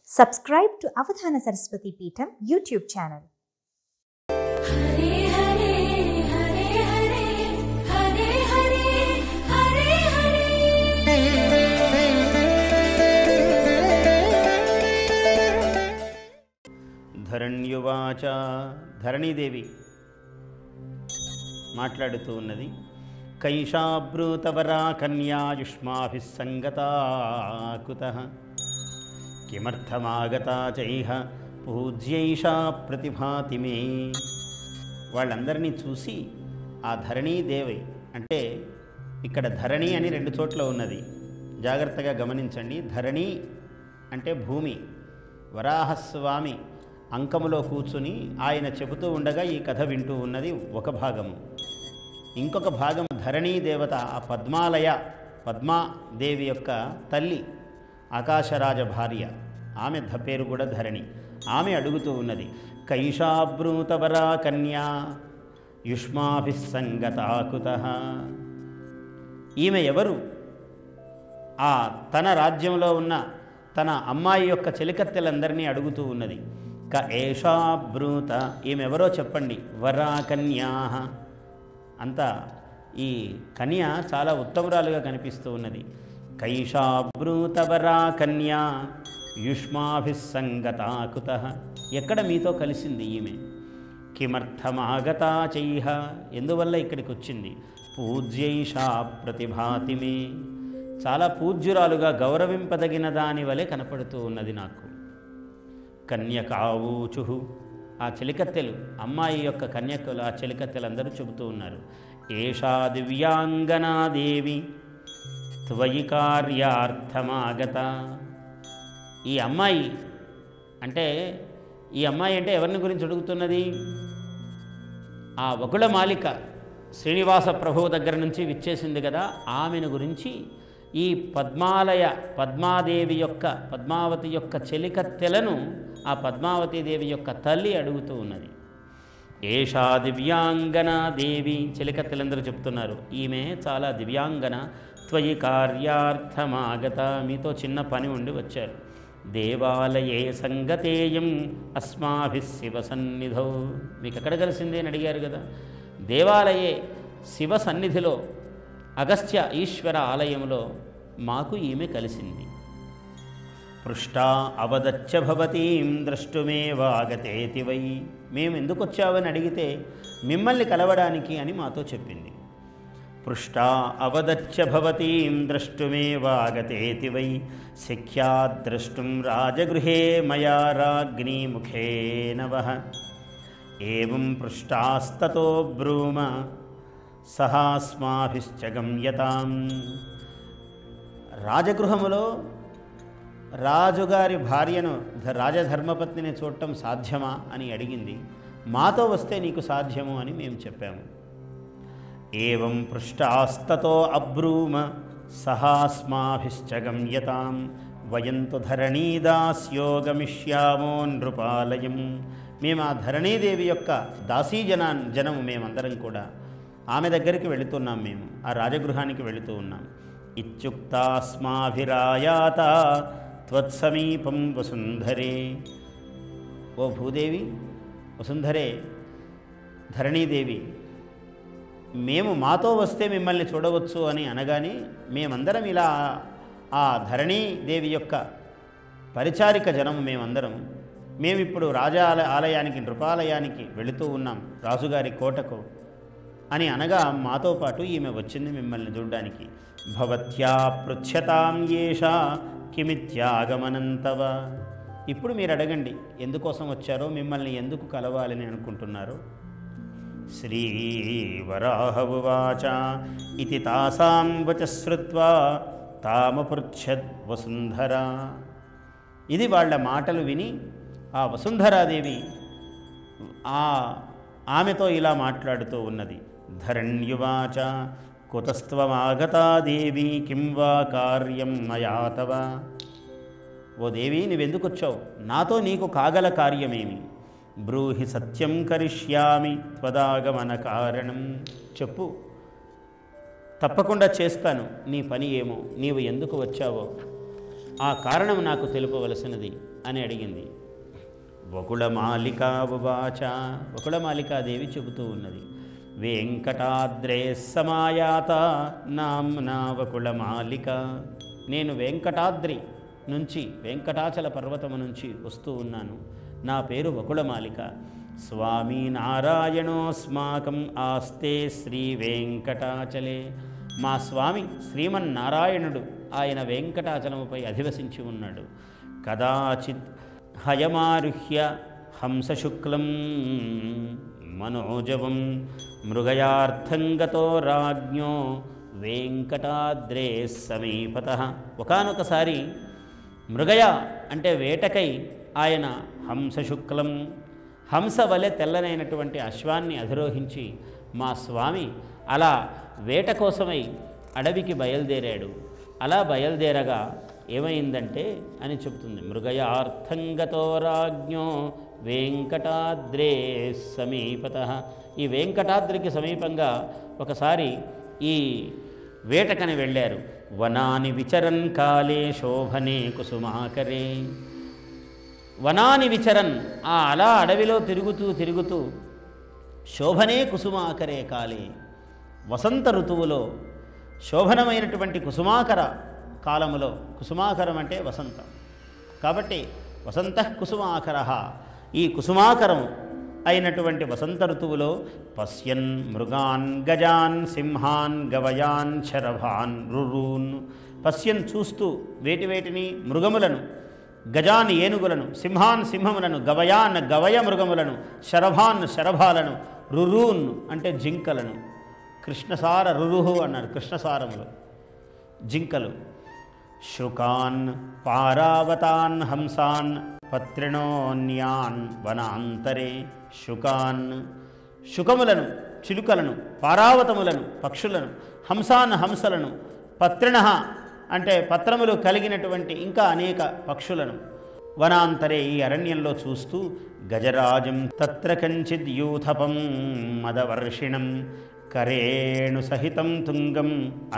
Subscribe to Avadhana Saraswati Peetham YouTube channel. हरे हरे हरे हरे हरे हरे हरे ధరణ్యువాచ ధరణీదేవి మాట్లాడుతూ ఉన్నది కైషాబ్రూతవరా కన్యాయుష్మాభిः సంగతా కుత కిమర్థమాగతా చైహ పూజ్యైషా ప్రతిభాతి మే వాళ్ళందరినీ చూసి ఆ ధరణీదేవి అంటే ఇక్కడ ధరణి అని రెండు చోట్ల ఉన్నది జాగ్రత్తగా గమనించండి ధరణి అంటే భూమి వరాహస్వామి అంకములో కూర్చుని ఆయన చెబుతూ ఉండగా ఈ కథ వింటూ ఉన్నది ఒక భాగము ఇంకొక భాగం ధరణీ దేవత ఆ పద్మాలయ పద్మాదేవి యొక్క తల్లి ఆకాశరాజ భార్య ఆమె ధ పేరు కూడా ధరణి ఆమె అడుగుతూ ఉన్నది కైషాబ్రూతవరా కన్యా యుష్మాభిస్సంగతాకుత ఈమె ఎవరు ఆ తన రాజ్యంలో ఉన్న తన అమ్మాయి యొక్క చెలికత్తెలందరినీ అడుగుతూ ఉన్నది క ఏషా బ్రూత ఈమెవరో చెప్పండి వరా కన్యా అంతా ఈ కన్య చాలా ఉత్తమురాలుగా కనిపిస్తూ ఉన్నది కైషా బ్రూత వరా కన్యా యుష్మాభిస్సంగతాకుత ఎక్కడ మీతో కలిసింది ఈమె కిమర్థమాగతా చైహ ఎందువల్ల ఇక్కడికి వచ్చింది పూజ్యైషా ప్రతిభాతి మే చాలా పూజ్యురాలుగా గౌరవింపదగిన దాని వలె కనపడుతూ ఉన్నది నాకు కన్యకావూచు ఆ చెలికత్తెలు అమ్మాయి యొక్క కన్యకలు ఆ చెలికత్తెలందరూ చెబుతూ ఉన్నారు ఏషా దివ్యాంగనాదేవి త్వయి కార్యార్థమాగత ఈ అమ్మాయి అంటే ఈ అమ్మాయి అంటే ఎవరిని గురించి అడుగుతున్నది ఆ వకుళ మాలిక శ్రీనివాస ప్రభువు దగ్గర నుంచి విచ్చేసింది కదా ఆమెను గురించి ఈ పద్మాలయ పద్మాదేవి యొక్క పద్మావతి యొక్క చెలికత్తెలను ఆ పద్మావతి దేవి యొక్క తల్లి అడుగుతూ ఉన్నది ఏషా దివ్యాంగన దేవి చెలికత్తెలందరూ చెప్తున్నారు ఈమె చాలా దివ్యాంగన త్వయి కార్యార్థమాగత మీతో చిన్న పని ఉండి వచ్చారు దేవాలయే సంగతేయం అస్మాభి శివ సన్నిధౌ మీకు ఎక్కడ కలిసింది అని అడిగారు కదా దేవాలయే శివ సన్నిధిలో అగస్త్య ఈశ్వర ఆలయంలో మాకు ఈమె కలిసింది పృష్టా అవదచ్చ భవతీం ద్రష్టుమేవాగతేతి వై మేము ఎందుకు వచ్చావని అడిగితే మిమ్మల్ని కలవడానికి అని మాతో చెప్పింది పృష్టా అవదచ్చ భవతీం ద్రష్టుమేవాగతేతి వై శక్యాద్ద్రష్టుం రాజగృహే మయా రాజ్ఞీ ముఖేన వహ ఏం పృష్టాస్తతో బ్రూమ సహాస్మాభిశ్చ గమ్యతాం రాజగృహములో రాజుగారి భార్యను ధ- రాజధర్మపత్నిని చూడటం సాధ్యమా అని అడిగింది మాతో వస్తే నీకు సాధ్యము అని మేము చెప్పాము ఏం పృష్టాస్తతో అబ్రూమ సహాస్మాభిశ్చ గమ్యతాం వయంతు ధరణీదాస్యో గమిష్యామో నృపాలయం మేము ఆ ధరణీదేవి యొక్క దాసీ జనా జనము మేమందరం కూడా ఆమె దగ్గరికి వెళుతున్నాం మేము ఆ రాజగృహానికి వెళుతూ ఉన్నాం ఇత్యుక్తాస్మాభిరాయాత త్వత్సమీపం వసుంధరే ఓ భూదేవి వసుంధరే ధరణీదేవి మేము మాతో వస్తే మిమ్మల్ని చూడవచ్చు అని అనగానే మేమందరం ఇలా ఆ ధరణీదేవి యొక్క పరిచారిక జనము మేమందరం మేమిప్పుడు రాజా ఆల- ఆలయానికి నృపాలయానికి వెళుతూ ఉన్నాం రాజుగారి కోటకు అని అనగా మాతో పాటు ఈమె వచ్చింది మిమ్మల్ని చూడడానికి భవత్యా పృచ్ఛతాం ఏషా కిమిత్యాగమనంతవ ఇప్పుడు మీరు అడగండి ఎందుకోసం వచ్చారో మిమ్మల్ని ఎందుకు కలవాలని అనుకుంటున్నారు శ్రీవరాహ ఉవాచ ఇది తాసాం వచ శ్రుత్వా తామపృచ్ఛద్ వసుంధరా ఇది వాళ్ళ మాటలు విని ఆ వసుంధరాదేవి ఆ ఆమెతో ఇలా మాట్లాడుతూ ఉన్నది ధరణ్యువాచ కుతస్త్వమాగతా దేవి కిం వా కార్యం మయా తవ ఓ దేవి నువ్వెందుకు వచ్చావు నాతో నీకు కాగల కార్యమేమి బ్రూహి సత్యం కరిష్యామి త్వదాగమన కారణం చెప్పు తప్పకుండా చేస్తాను నీ పని ఏమో నీవు ఎందుకు వచ్చావో ఆ కారణం నాకు తెలుపవలసినది అని అడిగింది వకుళమాలికా ఉవాచ వకుళమాలికాదేవి చెబుతూ ఉన్నది వెంకటాద్రే సమాయాత నామ్నా వకుళమాలిక నేను వెంకటాద్రి నుంచి వెంకటాచల పర్వతము నుంచి వస్తూ ఉన్నాను నా పేరు వకుళమాలిక స్వామి నారాయణోస్మాకం ఆస్తే శ్రీ వెంకటాచలే మా స్వామి శ్రీమన్నారాయణుడు ఆయన వెంకటాచలముపై అధివసించి ఉన్నాడు కదాచిత్ హయమారుహ్య హంసశుక్లం మనోజవం మృగయార్థంగతో రాజ్ఞో వెంకటాద్రే సమీపత ఒకనొకసారి మృగయ అంటే వేటకై ఆయన హంసశుక్లం హంస వలె తెల్లనైనటువంటి అశ్వాన్ని అధిరోహించి మా స్వామి అలా వేట కోసమై అడవికి బయలుదేరాడు అలా బయలుదేరగా ఏమైందంటే అని చెప్తుంది మృగయార్థంగతో రాజ్ఞో వెంకటాద్రే సమీపత ఈ వెంకటాద్రికి సమీపంగా ఒకసారి ఈ వేటకని వెళ్ళారు వనాని విచరన్ కాలే శోభనే కుసుమాకరే వనాని విచరన్ ఆ అలా అడవిలో తిరుగుతూ తిరుగుతూ శోభనే కుసుమాకరే కాలే వసంత ఋతువులో శోభనమైనటువంటి కుసుమాకర కాలములో కుసుమాకరం అంటే వసంతం కాబట్టి వసంత కుసుమాకర ఈ కుసుమాకరం అయినటువంటి వసంత ఋతువులో పశ్యన్ మృగాన్ గజాన్ సింహాన్ గవయాన్ శరభాన్ రురూన్ పశ్యన్ చూస్తూ వేటి వేటిని మృగములను గజాన్ ఏనుగులను సింహాన్ సింహములను గవయాన్ గవయ మృగములను శరభాన్ శరభాలను రురూన్ అంటే జింకలను కృష్ణసార రురుహు అన్నారు కృష్ణసారములు జింకలు శృకాన్ పారావతాన్ హంసాన్ పత్రిణోన్యాన్ వనాంతరే శుకాన్ శుకములను చిలుకలను పారావతములను పక్షులను హంసాన్ హంసలను పత్రిణ అంటే పత్రములు కలిగినటువంటి ఇంకా అనేక పక్షులను వనాంతరే ఈ అరణ్యంలో చూస్తూ గజరాజం తత్ర కంచిద్ యూథపం మదవర్షిణం కరేణు సహితం తుంగం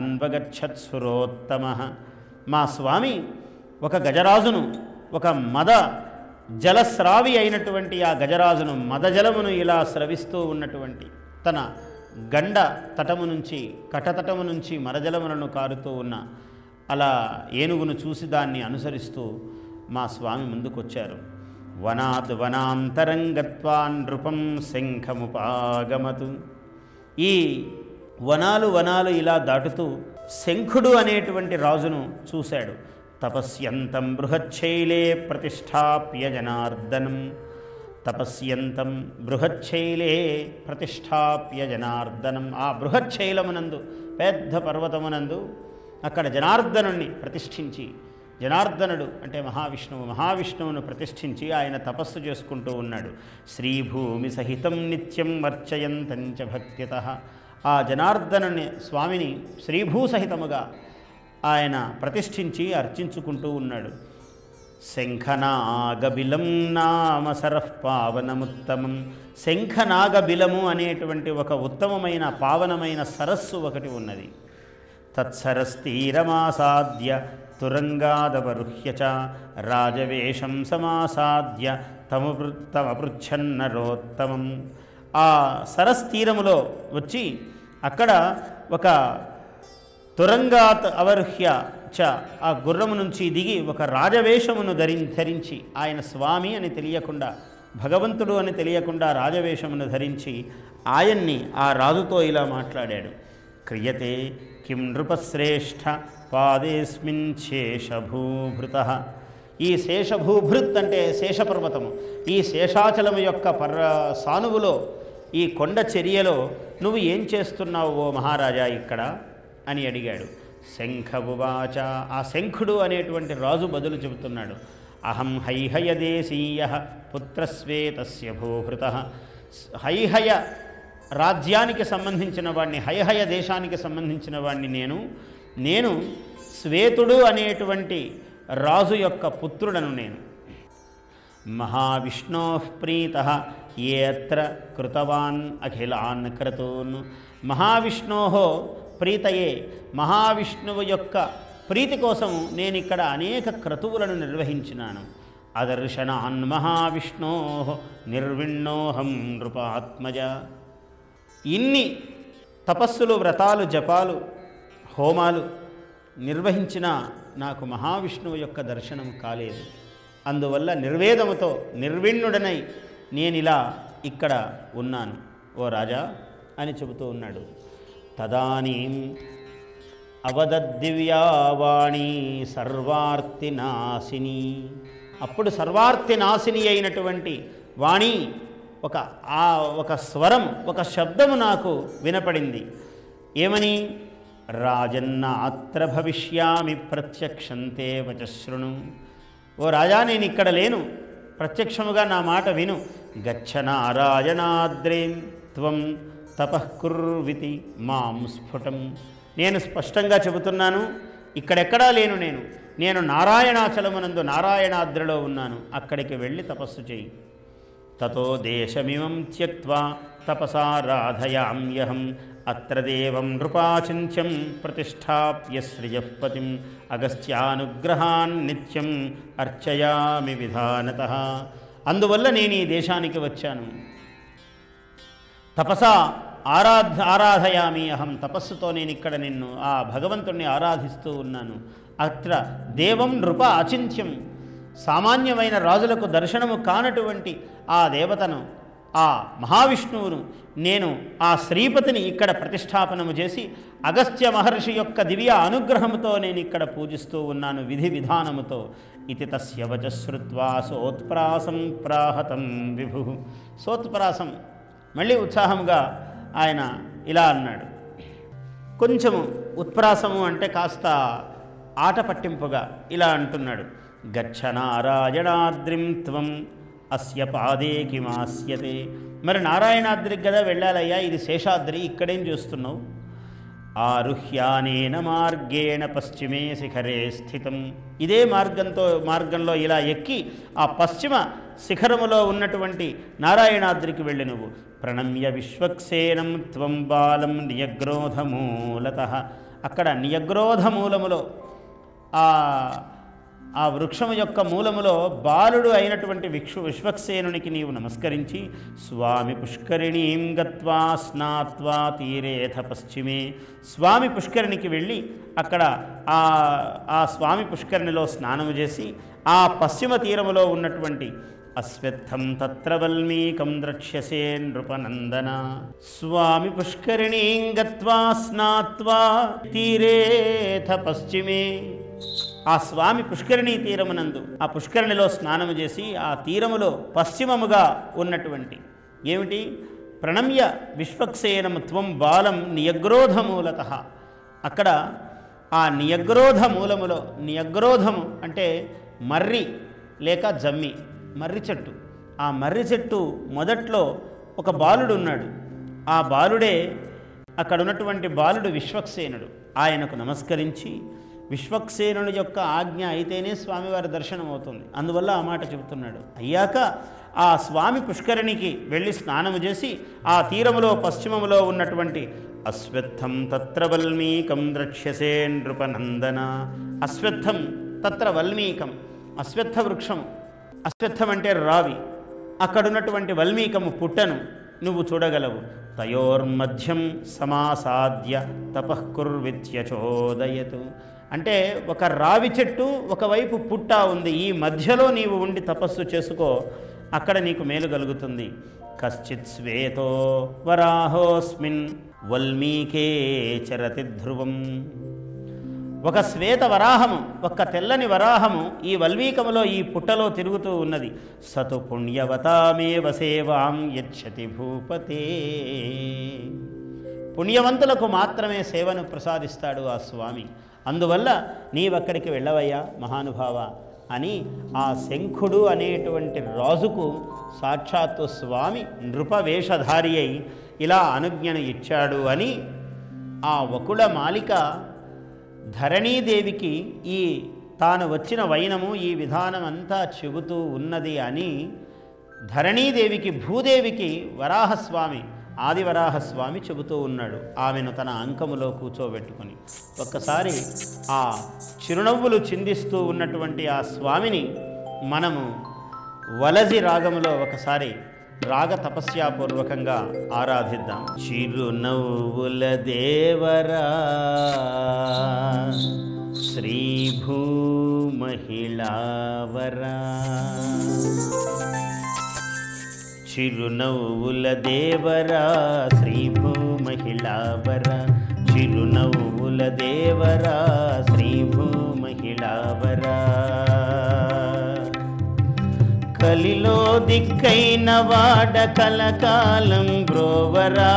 అన్వగచ్చత్సురోత్తమ మా స్వామి ఒక గజరాజును ఒక మద జలస్రావి అయినటువంటి ఆ గజరాజును మదజలమును ఇలా స్రవిస్తూ ఉన్నటువంటి తన గండ తటము నుంచి కటతటము నుంచి మరజలములను కారుతూ ఉన్న అలా ఏనుగును చూసి దాన్ని అనుసరిస్తూ మా స్వామి ముందుకొచ్చారు వనాత్ వనాంతరంగత్వా నృపం శంఖముపాగమతు ఈ వనాలు వనాలు ఇలా దాటుతూ శంఖుడు అనేటువంటి రాజును చూశాడు తపస్యంతం బృహచ్చైలే ప్రతిష్టాప్య జనార్దనం తపస్యంతం బృహచ్చైలే ప్రతిష్టాప్య జనార్దనం ఆ బృహచ్చైలమునందు పెద్ద పర్వతమునందు అక్కడ జనార్దనుణ్ణి ప్రతిష్ఠించి జనార్దనుడు అంటే మహావిష్ణువు మహావిష్ణువును ప్రతిష్ఠించి ఆయన తపస్సు చేసుకుంటూ ఉన్నాడు శ్రీభూమి సహితం నిత్యం వర్చయంతంచ భక్త్యత ఆ జనార్దనుని స్వామిని శ్రీభూ సహితముగా ఆయన ప్రతిష్ఠించి అర్చించుకుంటూ ఉన్నాడు శంఖనాగబిలం నామ సరః పావనముత్తమం శంఖనాగబిలము అనేటువంటి ఒక ఉత్తమమైన పావనమైన సరస్సు ఒకటి ఉన్నది తత్సరస్తీరమాసాద్య తురంగాదవరుహ్య చ రాజవేషం సమాసాద్య తము తమపృచ్ఛన్నరోత్తమం ఆ సరస్తీరములో వచ్చి అక్కడ ఒక తురంగాత్ అవరుహ్య చ ఆ గుర్రము నుంచి దిగి ఒక రాజవేషమును ధరి ధరించి ఆయన స్వామి అని తెలియకుండా భగవంతుడు అని తెలియకుండా రాజవేషమును ధరించి ఆయన్ని ఆ రాజుతో ఇలా మాట్లాడాడు క్రియతే కిం నృపశ్రేష్ఠ పాదేస్మిన్ శేషభూభృత ఈ శేషభూభృత్ అంటే శేషపర్వతము ఈ శేషాచలము యొక్క పర్ సానువులో ఈ కొండ చర్యలో నువ్వు ఏం చేస్తున్నావు ఓ మహారాజా ఇక్కడ అని అడిగాడు శంఖబువాచ ఆ శంఖుడు అనేటువంటి రాజు బదులు చెబుతున్నాడు అహం హైహయ దేశీయ పుత్రస్వేతస్య భూభృత హైహయ రాజ్యానికి సంబంధించిన వాడిని హైహయ దేశానికి సంబంధించిన వాడిని నేను నేను శ్వేతుడు అనేటువంటి రాజు యొక్క పుత్రుడను నేను మహావిష్ణో ప్రీత ఏత్ర కృతవాన్ అఖిలాన్ క్రతూన్ మహావిష్ణో ప్రీతయే మహావిష్ణువు యొక్క ప్రీతి కోసం నేను ఇక్కడ అనేక క్రతువులను నిర్వహించినాను అదర్శనాన్ మహావిష్ణో నిర్విణోహం నృపాత్మజ ఇన్ని తపస్సులు వ్రతాలు జపాలు హోమాలు నిర్వహించిన నాకు మహావిష్ణువు యొక్క దర్శనం కాలేదు అందువల్ల నిర్వేదముతో నిర్విణ్ణుడనై నేనిలా ఇక్కడ ఉన్నాను ఓ రాజా అని చెబుతూ ఉన్నాడు తదానీం అవదద్దివ్యావాణి సర్వార్తి నాశిని అప్పుడు సర్వార్తి నాశిని అయినటువంటి వాణి ఒక ఆ ఒక స్వరం ఒక శబ్దము నాకు వినపడింది ఏమని రాజన్న అత్ర భవిష్యామి ప్రత్యక్షంతే వచశృణు ఓ రాజా నేను ఇక్కడ లేను ప్రత్యక్షముగా నా మాట విను గచ్చ నారాయణాద్రేం త్వం తపఃకుర్వితి మాం స్ఫుటం నేను స్పష్టంగా చెబుతున్నాను ఇక్కడెక్కడా లేను నేను నేను నారాయణాచలమునందు నారాయణాద్రిలో ఉన్నాను అక్కడికి వెళ్ళి తపస్సు చేయి తతో దేశమిమం త్యక్వా తపసారాధయామ్యహం అత్ర దేవం నృపాచింత్యం ప్రతిష్టాప్య శ్రియపతిం అగస్త్యానుగ్రహాన్ నిత్యం అర్చయామి విధానత అందువల్ల నేను ఈ దేశానికి వచ్చాను తపస ఆరాధ ఆరాధయామి అహం తపస్సుతో నేను ఇక్కడ నిన్ను ఆ భగవంతుణ్ణి ఆరాధిస్తూ ఉన్నాను అత్ర దేవం నృప అచింత్యం సామాన్యమైన రాజులకు దర్శనము కానటువంటి ఆ దేవతను ఆ మహావిష్ణువును నేను ఆ శ్రీపతిని ఇక్కడ ప్రతిష్టాపనము చేసి అగస్త్య మహర్షి యొక్క దివ్య అనుగ్రహముతో నేను ఇక్కడ పూజిస్తూ ఉన్నాను విధి విధానముతో ఇది తస్య వచశ్రుత్వా సోత్ప్రాసం ప్రాహతం విభు సోత్ప్రాసం మళ్ళీ ఉత్సాహంగా ఆయన ఇలా అన్నాడు కొంచెము ఉత్ప్రాసము అంటే కాస్త ఆట పట్టింపుగా ఇలా అంటున్నాడు గచ్చ నారాయణాద్రిం త్వం అస్య పాదే కిమాస్యతే మరి నారాయణాద్రికి కదా వెళ్ళాలయ్యా ఇది శేషాద్రి ఇక్కడేం చూస్తున్నావు ఆరుహ్యానేన మార్గేణ పశ్చిమే శిఖరే స్థితం ఇదే మార్గంతో మార్గంలో ఇలా ఎక్కి ఆ పశ్చిమ శిఖరములో ఉన్నటువంటి నారాయణాద్రికి వెళ్ళి నువ్వు ప్రణమ్య విశ్వక్సేనం త్వం బాలం నియగ్రోధమూలత అక్కడ నియగ్రోధమూలములో ఆ ఆ వృక్షము యొక్క మూలములో బాలుడు అయినటువంటి విక్షు విశ్వక్సేనునికి నీవు నమస్కరించి స్వామి పుష్కరిణీం గత్వా స్నాత్వా తీరేథ పశ్చిమే స్వామి పుష్కరిణికి వెళ్ళి అక్కడ ఆ ఆ స్వామి పుష్కరిణిలో స్నానము చేసి ఆ పశ్చిమ తీరములో ఉన్నటువంటి అశ్వత్థం తత్ర వల్మీకం ద్రక్ష్యసే నృపనందన స్వామి పుష్కరిణీం గత్వా స్నాత్వా తీరేథ పశ్చిమే ఆ స్వామి పుష్కరిణీ తీరమునందు ఆ పుష్కరిణిలో స్నానము చేసి ఆ తీరములో పశ్చిమముగా ఉన్నటువంటి ఏమిటి ప్రణమ్య విశ్వక్సేనము త్వం బాలం నియగ్రోధమూలత అక్కడ ఆ నియగ్రోధ మూలములో నియగ్రోధము అంటే మర్రి లేక జమ్మి మర్రి చెట్టు ఆ మర్రి చెట్టు మొదట్లో ఒక బాలుడు ఉన్నాడు ఆ బాలుడే అక్కడ ఉన్నటువంటి బాలుడు విశ్వక్సేనుడు ఆయనకు నమస్కరించి విశ్వక్సేనుని యొక్క ఆజ్ఞ అయితేనే స్వామివారి దర్శనం అవుతుంది అందువల్ల ఆ మాట చెబుతున్నాడు అయ్యాక ఆ స్వామి పుష్కరిణికి వెళ్ళి స్నానము చేసి ఆ తీరములో పశ్చిమములో ఉన్నటువంటి అశ్వత్థం తత్ర వల్మీకం ద్రక్ష్యసే నృపనందన అశ్వత్థం తత్ర వల్మీకం అశ్వత్థ వృక్షం అశ్వత్థం అంటే రావి అక్కడున్నటువంటి వల్మీకము పుట్టను నువ్వు చూడగలవు తయోర్మధ్యం సమాసాద్య తపఃకుర్విత్యచోదయతు అంటే ఒక రావి చెట్టు ఒకవైపు పుట్ట ఉంది ఈ మధ్యలో నీవు ఉండి తపస్సు చేసుకో అక్కడ నీకు మేలు కలుగుతుంది కశ్చిత్ శ్వేతో వరాహోస్మిన్ వల్మీకే చరతి ధ్రువం ఒక శ్వేత వరాహము ఒక తెల్లని వరాహము ఈ వల్మీకములో ఈ పుట్టలో తిరుగుతూ ఉన్నది సతు పుణ్యవతామేవ సేవాం యచ్చతి భూపతే పుణ్యవంతులకు మాత్రమే సేవను ప్రసాదిస్తాడు ఆ స్వామి అందువల్ల నీవక్కడికి వెళ్ళవయ్యా మహానుభావ అని ఆ శంఖుడు అనేటువంటి రాజుకు సాక్షాత్తు స్వామి నృపవేషధారి అయి ఇలా అనుజ్ఞను ఇచ్చాడు అని ఆ వకుళ మాలిక ధరణీదేవికి ఈ తాను వచ్చిన వైనము ఈ విధానం అంతా చెబుతూ ఉన్నది అని ధరణీదేవికి భూదేవికి వరాహస్వామి ఆదివరాహస్వామి చెబుతూ ఉన్నాడు ఆమెను తన అంకములో కూర్చోబెట్టుకుని ఒక్కసారి ఆ చిరునవ్వులు చిందిస్తూ ఉన్నటువంటి ఆ స్వామిని మనము వలజి రాగములో ఒకసారి రాగ తపస్యాపూర్వకంగా ఆరాధిద్దాం చిరునవ్వుల దేవరా శ్రీ భూమహిళావరా చిరునవ్వుల దేవరా శ్రీ భూమహిళావరా చిరునవ్వుల దేవరా శ్రీ భూమహిళావరా కలిలో దిక్కైన వాడ కలకాలం బ్రోవరా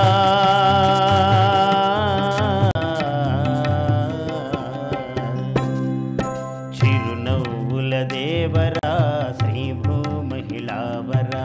చిరునవ్వుల దేవరా శ్రీ భూమహిళావరా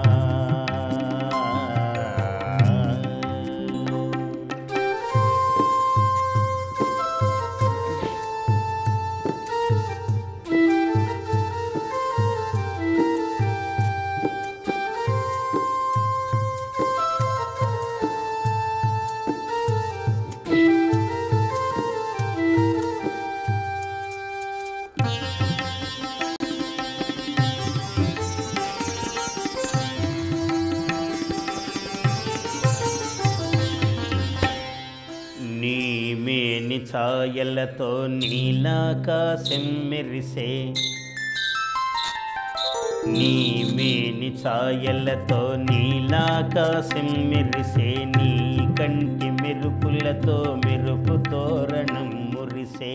నీ మేని ఛాయలతో నీలాకాశం మెరిసే నీ మేని ఛాయలతో నీలాకాశం మెరిసే నీ కంటి మెరుపులతో మెరుపు తోరణం మురిసే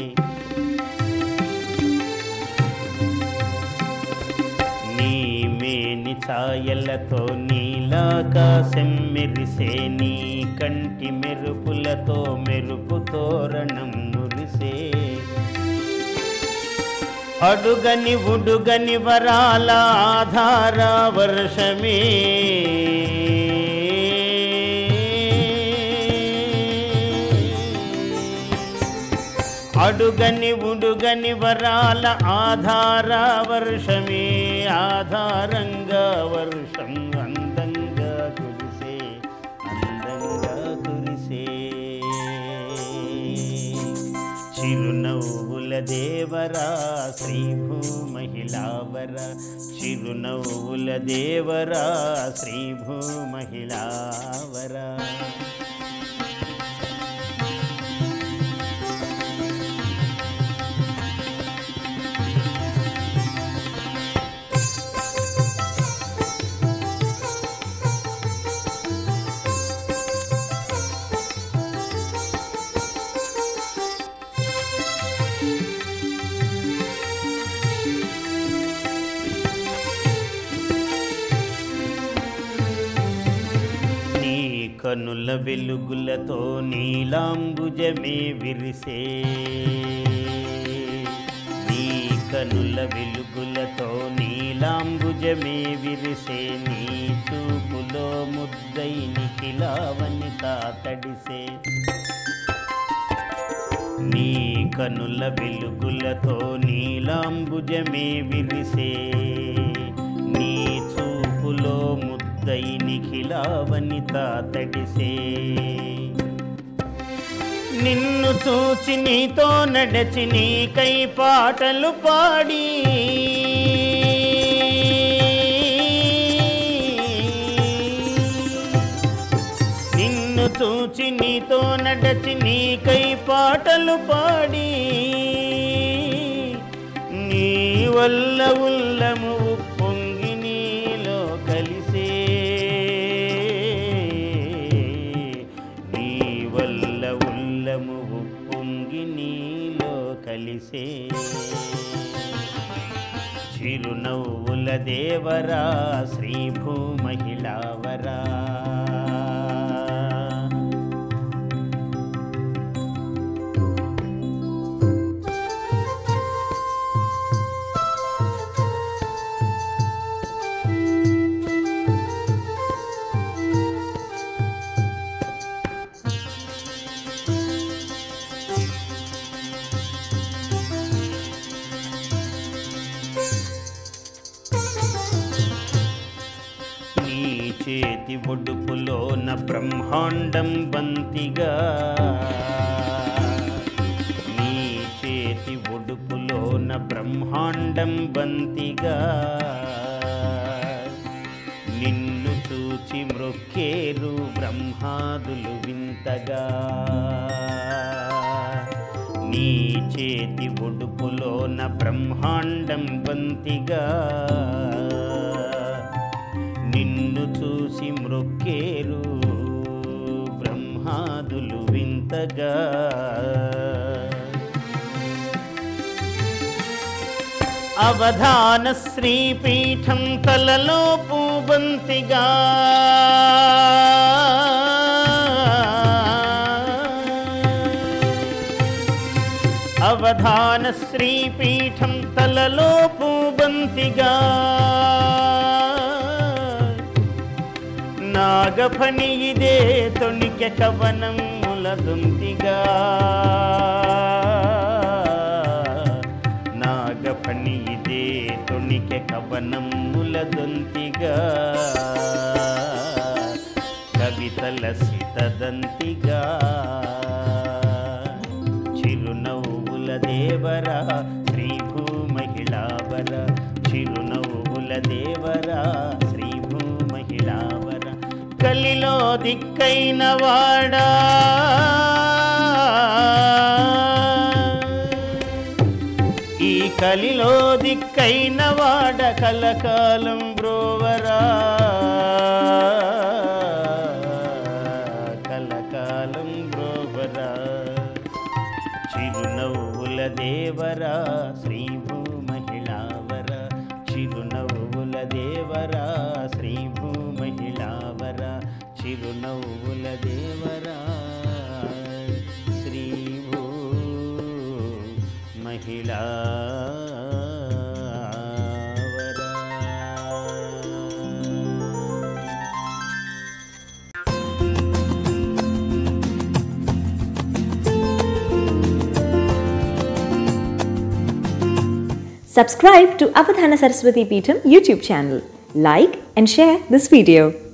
నీ మేని ఛాయలతో నీలాకాశం మెరిసే నీ కంటి మెరుపులతో మెరుపు తోరణం మురిసే అడుగని ఉడుగని వరాల ఆధార వర్షమే అడుగని ఉడుగని వరాల ఆధార వర్షమే ఆధారంగా వర్షం అందంగా కురిసే అందంగా కురిసే చిరునవ్వుల దేవరా శ్రీ భూమహిళావర చిరునవ్వుల దేవరా శ్రీ భూమహిళావరా నీ కనుల వెలుగులతో నీలాంబుజమే విరిసే నీ కనుల వెలుగులతో నీలాంబుజమే విరిసే నీ చూపులో ముద్దై నిఖిలావని తాతడిసే నీ కనుల వెలుగులతో నీలాంబుజమే విరిసే నీ చూపులో ముద్దై నిఖిలావని తాతడిసే నిన్ను చూచి నీతో నడచి నీకై పాటలు పాడి నిన్ను చూచి నీతో నడచి నీకై పాటలు పాడి నీ వల్ల ఉల్లము పొంగి నీలో కలిసే నీ వల్ల ఉల్లము పొంగి నీలో కలిసే చిరునవ్వుల దేవరా శ్రీ భూమహిళావరా నీ చేతి ఒడుపులోన బ్రహ్మాండం బంతిగా నీ చేతి ఒడుపులోన బ్రహ్మాండం బంతిగా నిన్ను చూచి మృక్కేరు బ్రహ్మాదులు వింతగా నీ చేతి ఒడుపులోన బ్రహ్మాండం బంతిగా నిన్ను చూసి మృక్కేరు బ్రహ్మాదులు వింతగా అవధాన శ్రీపీఠం తలలో పూబంతిగా అవధాన శ్రీపీఠం తలలో పూబంతిగా నాగఫణి ఇదే తొణికె కవనం ములదుంతిగా నాగఫణి ఇదే తొణికె కవనం ములదుంతిగా కవితల సితదంతిగా చిరునవ్వుల దేవరా శ్రీభూ మహిళావర చిరునవ్వుల దేవరా శ్రీభూ మహిళావర కలిలో దిక్కైన వాడా ఈ కలిలో దిక్కైన వాడ కలకాలం బ్రోవరా కలకాలం బ్రోవరా చిరునవ్వుల దేవరా శ్రీభూ మహిళావర చిరునవ్వుల దేవరా శ్రీభూ మహిళావర చిరునవ్వుల Devara శ్రీభూ మహిళావర Subscribe to Avadhana Saraswati Peetham YouTube channel. Like and share this video.